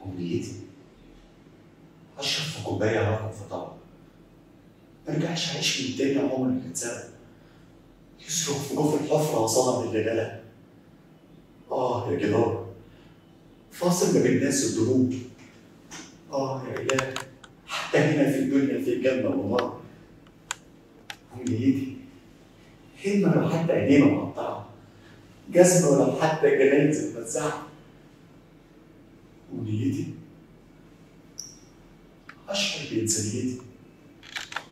أمنيتي أشرب في كوباية وآكل في طبق مرجعش أعيش من الدنيا عمر اللي اتسرق يصرخ في جوف الحفرة وصنم اللي جلى آه يا جدار فاصل ما بين الناس والدروب آه يا إله حتى هنا في الدنيا في جنة ونار أمنيتي همة لو حتى عينينا مقطعة جزمة ولو حتى جنايز متزعة أمنيتي أشعر بإنسانيتي